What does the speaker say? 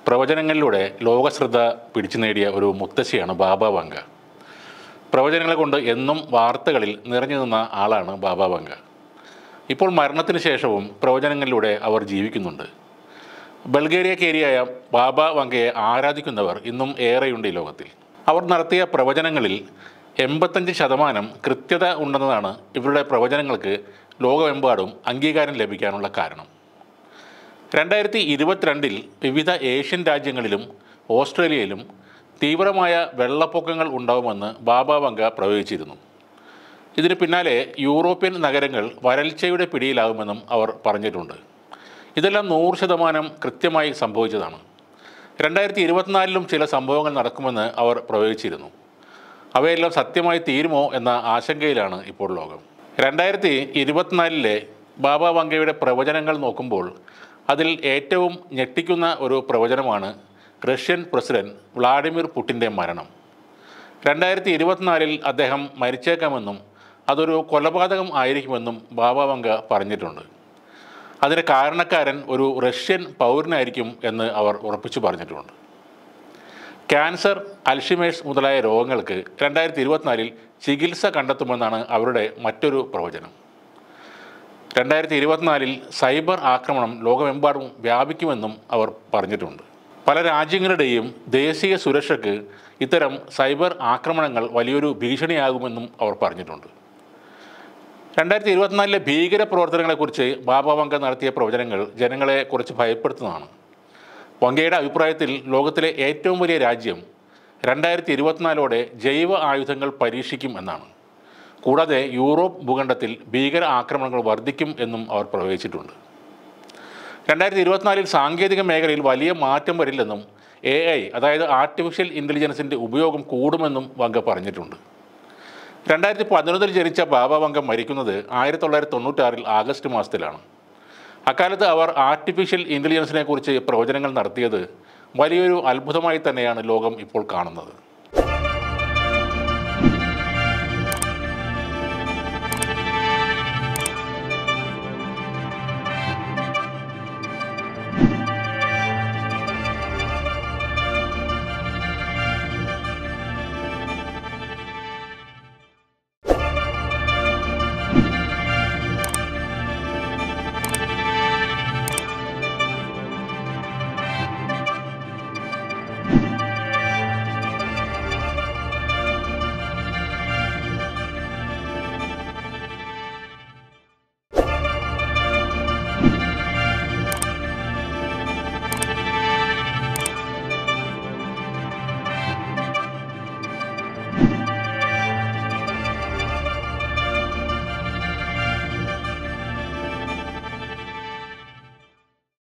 പ്രവചനങ്ങളിലൂടെ ലോകശ്രദ്ധ പിടിച്ചു നേടിയ ഒരു മുത്തശ്ശിയാണ് ബാബ വങ്ക പ്രവചനങ്ങളെ കൊണ്ട് എന്നും വാർത്തകളിൽ നിറഞ്ഞു നിന്ന ആളാണ് ബാബ വങ്ക ഇപ്പോൾ മരണത്തിന് ശേഷവും പ്രവചനങ്ങളിലൂടെ അവർ ജീവിക്കുന്നുണ്ട് ബൾഗേറിയക്കേരിയായ ബാബ വങ്കയെ ആരാധിക്കുന്നവർ ഇന്നും ഏറെയുണ്ട് ഈ ലോകത്തിൽ അവർ നടത്തിയ പ്രവചനങ്ങളിൽ എൺപത്തഞ്ച് ശതമാനം കൃത്യത ഉണ്ടെന്നതാണ് ഇവരുടെ പ്രവചനങ്ങൾക്ക് ലോകമെമ്പാടും അംഗീകാരം ലഭിക്കാനുള്ള കാരണം രണ്ടായിരത്തി ഇരുപത്തിരണ്ടിൽ വിവിധ ഏഷ്യൻ രാജ്യങ്ങളിലും ഓസ്ട്രേലിയയിലും തീവ്രമായ വെള്ളപ്പൊക്കങ്ങൾ ഉണ്ടാവുമെന്ന് ബാബ വങ്ക പ്രവചിച്ചിരുന്നു ഇതിന് പിന്നാലെ യൂറോപ്യൻ നഗരങ്ങൾ വരൾച്ചയുടെ പിടിയിലാകുമെന്നും അവർ പറഞ്ഞിട്ടുണ്ട് ഇതെല്ലാം നൂറ് ശതമാനം കൃത്യമായി സംഭവിച്ചതാണ് രണ്ടായിരത്തി ഇരുപത്തിനാലിലും ചില സംഭവങ്ങൾ നടക്കുമെന്ന് അവർ പ്രവചിച്ചിരുന്നു അവയെല്ലാം സത്യമായി തീരുമോ എന്ന ആശങ്കയിലാണ് ഇപ്പോൾ ലോകം രണ്ടായിരത്തി ഇരുപത്തിനാലിലെ ബാബ വങ്കയുടെ പ്രവചനങ്ങൾ നോക്കുമ്പോൾ അതിൽ ഏറ്റവും ഞെട്ടിക്കുന്ന ഒരു പ്രവചനമാണ് റഷ്യൻ പ്രസിഡന്റ് വ്ളാഡിമിർ പുടിൻ്റെ മരണം രണ്ടായിരത്തി ഇരുപത്തിനാലിൽ അദ്ദേഹം മരിച്ചേക്കാമെന്നും അതൊരു കൊലപാതകം ആയിരിക്കുമെന്നും ബാബ വങ്ക പറഞ്ഞിട്ടുണ്ട് അതിന് കാരണക്കാരൻ ഒരു റഷ്യൻ പൗരനായിരിക്കും എന്ന് അവർ ഉറപ്പിച്ചു പറഞ്ഞിട്ടുണ്ട് ക്യാൻസർ അൽഷിമേഴ്സ് മുതലായ രോഗങ്ങൾക്ക് രണ്ടായിരത്തി ഇരുപത്തിനാലിൽ ചികിത്സ കണ്ടെത്തുമെന്നാണ് അവരുടെ മറ്റൊരു പ്രവചനം രണ്ടായിരത്തി ഇരുപത്തിനാലിൽ സൈബർ ആക്രമണം ലോകമെമ്പാടും വ്യാപിക്കുമെന്നും അവർ പറഞ്ഞിട്ടുണ്ട് പല രാജ്യങ്ങളുടെയും ദേശീയ സുരക്ഷയ്ക്ക് ഇത്തരം സൈബർ ആക്രമണങ്ങൾ വലിയൊരു ഭീഷണിയാകുമെന്നും അവർ പറഞ്ഞിട്ടുണ്ട് രണ്ടായിരത്തി ഇരുപത്തിനാലിലെ ഭീകര പ്രവർത്തനങ്ങളെക്കുറിച്ച് ബാബ വങ്ക നടത്തിയ പ്രവചനങ്ങൾ ജനങ്ങളെ കുറച്ച് ഭയപ്പെടുത്തുന്നതാണ് വങ്കയുടെ അഭിപ്രായത്തിൽ ലോകത്തിലെ ഏറ്റവും വലിയ രാജ്യം രണ്ടായിരത്തി ഇരുപത്തിനാലോടെ ജൈവ ആയുധങ്ങൾ പരീക്ഷിക്കും എന്നാണ് കൂടാതെ യൂറോപ്പ് ഭൂഖണ്ഡത്തിൽ ഭീകര ആക്രമണങ്ങൾ വർദ്ധിക്കും എന്നും അവർ പ്രവചിച്ചിട്ടുണ്ട് രണ്ടായിരത്തി ഇരുപത്തിനാലിൽ സാങ്കേതിക മേഖലയിൽ വലിയ മാറ്റം വരില്ലെന്നും എ ഐ അതായത് ആർട്ടിഫിഷ്യൽ ഇൻ്റലിജൻസിൻ്റെ ഉപയോഗം കൂടുമെന്നും വങ്ക പറഞ്ഞിട്ടുണ്ട് രണ്ടായിരത്തി പതിനൊന്നിൽ ജനിച്ച ബാബ വങ്ക മരിക്കുന്നത് ആയിരത്തി തൊള്ളായിരത്തി തൊണ്ണൂറ്റാറിൽ ആഗസ്റ്റ് മാസത്തിലാണ് അക്കാലത്ത് അവർ ആർട്ടിഫിഷ്യൽ ഇൻ്റലിജൻസിനെ കുറിച്ച് പ്രവചനങ്ങൾ നടത്തിയത് വലിയൊരു അത്ഭുതമായി തന്നെയാണ് ലോകം ഇപ്പോൾ കാണുന്നത്